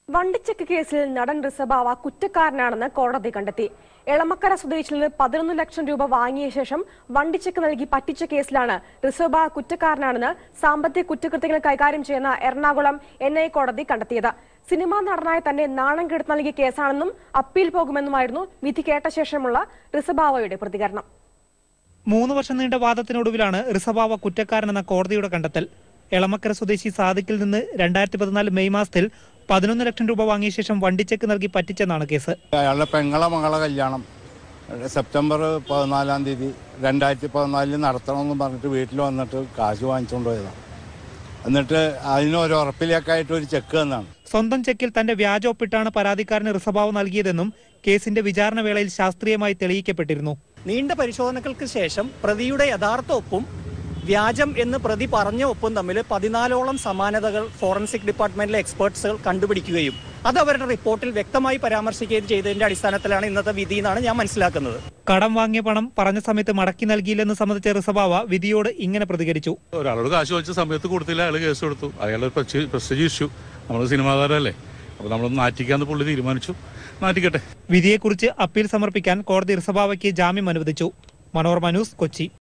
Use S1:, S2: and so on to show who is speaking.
S1: വണ്ടിച്ചെക്ക് കേസിൽ നടൻ റിസബാവ കുറ്റക്കാരനാണെന്ന് കോടതി കണ്ടെത്തി എളമക്കര സ്വദേശിയിൽ നിന്ന് പതിനൊന്ന് ലക്ഷം രൂപ വാങ്ങിയ ശേഷം വണ്ടിച്ചെക്ക് നൽകി പറ്റിച്ച കേസിലാണ് റിസബ കുറ്റക്കാരനാണെന്ന് സാമ്പത്തിക കുറ്റകൃത്യങ്ങൾ കൈകാര്യം ചെയ്യുന്ന എറണാകുളം എൻ ഐ കോടതി കണ്ടെത്തിയത് സിനിമാ നടനായ തന്നെ നാണം കെടുത്ത് നൽകിയ കേസാണെന്നും അപ്പീൽ പോകുമെന്നുമായിരുന്നു വിധി കേട്ട ശേഷമുള്ള റിസബാവയുടെ പ്രതികരണം
S2: മൂന്ന് വർഷം നീണ്ട വാദത്തിനൊടുവിലാണ് റിസബാവ കുറ്റക്കാരനെന്ന കോടതിയുടെ കണ്ടെത്തൽ എളമക്കര സ്വദേശി സാദിക്കിൽ നിന്ന് രണ്ടായിരത്തി പതിനാല് മെയ് മാസത്തിൽ പതിനൊന്ന് ലക്ഷം രൂപ വാങ്ങിയ ശേഷം വണ്ടിച്ചെക്ക് നൽകി പറ്റിച്ചെന്നാണ് കേസ്
S3: അയാളുടെ പെങ്ങളെ മകളെ കല്യാണം സെപ്റ്റംബർ പതിനാലാം തീയതി രണ്ടായിരത്തി പതിനാലിൽ നടത്തണമെന്ന് പറഞ്ഞിട്ട് വീട്ടിൽ വന്നിട്ട് കാശ് വാങ്ങിച്ചുകൊണ്ട് പോയതാണ് എന്നിട്ട് അതിന് ഒരു ഉറപ്പിലേക്കായിട്ട് ഒരു ചെക്ക് തന്നാണ്
S2: സ്വന്തം ചെക്കിൽ തന്റെ വ്യാജ ഒപ്പിട്ടാണ് പരാതിക്കാരന് റിസബാവ് നൽകിയതെന്നും കേസിന്റെ വിചാരണ വേളയിൽ ശാസ്ത്രീയമായി തെളിയിക്കപ്പെട്ടിരുന്നു
S4: നീണ്ട പരിശോധനകൾക്ക് ശേഷം പ്രതിയുടെ യഥാർത്ഥ ഒപ്പും വ്യാജം എന്ന് പ്രതി പറഞ്ഞ ഒപ്പും തമ്മിൽ പതിനാലോളം സമാനതകൾ ഫോറൻസിക് ഡിപ്പാർട്ട്മെന്റിലെ എക്സ്പേർട്സുകൾ കണ്ടുപിടിക്കുകയും അത് അവരുടെ റിപ്പോർട്ടിൽ വ്യക്തമായി പരാമർശിക്കുകയും ചെയ്തതിന്റെ അടിസ്ഥാനത്തിലാണ് ഇന്നത്തെ വിധി എന്നാണ് ഞാൻ മനസ്സിലാക്കുന്നത്
S2: കടം വാങ്ങിയ പണം പറഞ്ഞ സമയത്ത് മടക്കി നൽകിയില്ലെന്ന് സംബന്ധിച്ച റിസബാവ വിധിയോട് ഇങ്ങനെ പ്രതികരിച്ചു
S5: ഒരാളോട് കാശ് വാങ്ങിച്ച സമയത്ത് കൊടുത്തില്ല അയാൾ കേസ് കൊടുത്തു അയാളുടെ പ്രസ്റ്റേജ് ഇഷ്യൂ നമ്മൾ സിനിമാതാരല്ലേ അപ്പോൾ നമ്മളൊന്ന് നാറ്റിക്കാന്ന് പുള്ളി തീരുമാനിച്ചു നാറ്റിക്കട്ടെ
S2: വിധിയെക്കുറിച്ച് അപ്പീൽ സമർപ്പിക്കാൻ കോടതി റിസബാവയ്ക്ക് ജാമ്യം അനുവദിച്ചു മനോരമ ന്യൂസ് കൊച്ചി